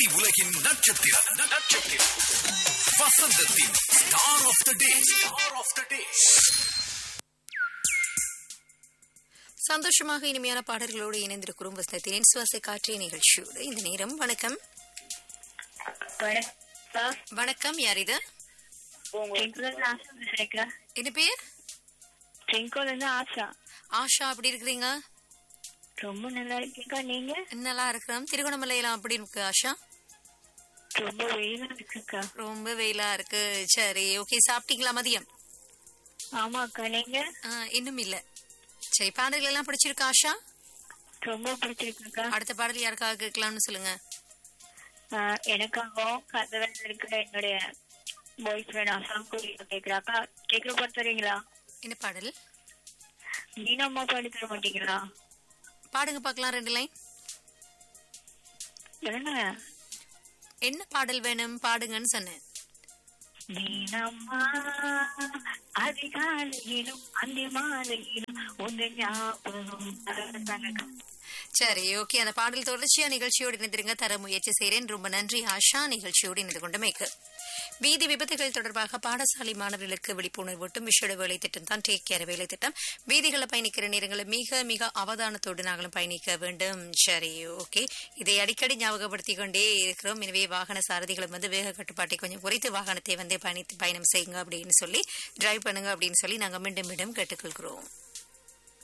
உலகின் நட்சத்திரம் நட்சத்திரம் வசந்தத்தின் star of the day star of the day சந்தோஷமாக இனிமையான பாடல்களோடு இணைந்திருக்கிறோம் வசந்தத்தின் சுவாச காற்றை நிகழ்ச்சியோடு இந்த நேரம் வணக்கம் வணக்கம் வணக்கம் யார் இது ட்ரிங்கோல ஆசா பேசுறேக்கா என்ன பேர் ட்ரிங்கோல இருந்து ஆசா ஆஷா அப்படி இருக்கிறீங்க ரொம்ப நல்லா இருக்கீங்க நீங்க நல்லா இருக்கிறோம் திருகோணமலையெல்லாம் அப்படி இருக்கு ஆஷா ரொம்ப வெயிலா இருக்குக்கா ரொம்ப வெயிலா இருக்கு சரி ஓகே சாப்பிட்டீங்களா மதியம் ஆமாக்கா நீங்க ஆ, இன்னும் இல்ல சரி பாடல்கள் எல்லாம் பிடிச்சிருக்கா ஆஷா ரொம்ப பிடிச்சிருக்குக்கா அடுத்த பாடல் யாருக்காக கேட்கலாம்னு சொல்லுங்க ஆஹ் எனக்காகவும் கதவில் இருக்கிற என்னுடைய பாய் ஃப்ரெண்ட் அசாம் கோரி கேக்குறாக்கா கேட்க போட்டு தரீங்களா என்ன பாடல் நீனும் அம்மா பாடி தர மாட்டீங்களா பாடுங்க பார்க்கலாம் ரெண்டு லைன் என்ன என்ன பாடல் வேணும் பாடுங்கன்னு சொன்னேன் நீனம்மா அதிகாலையிலும் அந்த மாலையிலும் உங்க ஞாபகம் தானக்கா சரி ஓகே அந்த பாடல் தொடர்ச்சியா நிகழ்ச்சியோடு இணைந்திருங்க தர முயற்சி செய்கிறேன் ரொம்ப நன்றி ஆஷா நிகழ்ச்சியோடு இணைந்து கொண்டமைக்கு வீதி விபத்துகள் தொடர்பாக பாடசாலை மாணவர்களுக்கு விழிப்புணர்வூட்டும் விஷட வேலை திட்டம் தான் டேக் கேர் வேலை திட்டம் வீதிகளில் பயணிக்கிற நேரங்களில் மிக மிக அவதானத்தோடு நாங்களும் பயணிக்க வேண்டும் சரி ஓகே இதை அடிக்கடி ஞாபகப்படுத்திக் கொண்டே இருக்கிறோம் எனவே வாகன சாரதிகளும் வந்து வேக கட்டுப்பாட்டை கொஞ்சம் குறைத்து வாகனத்தை வந்து பயணித்து பயணம் செய்யுங்க அப்படின்னு சொல்லி டிரைவ் பண்ணுங்க அப்படின்னு சொல்லி நாங்கள் மீண்டும் மீண்டும் கேட்டுக்கொள்கிறோம்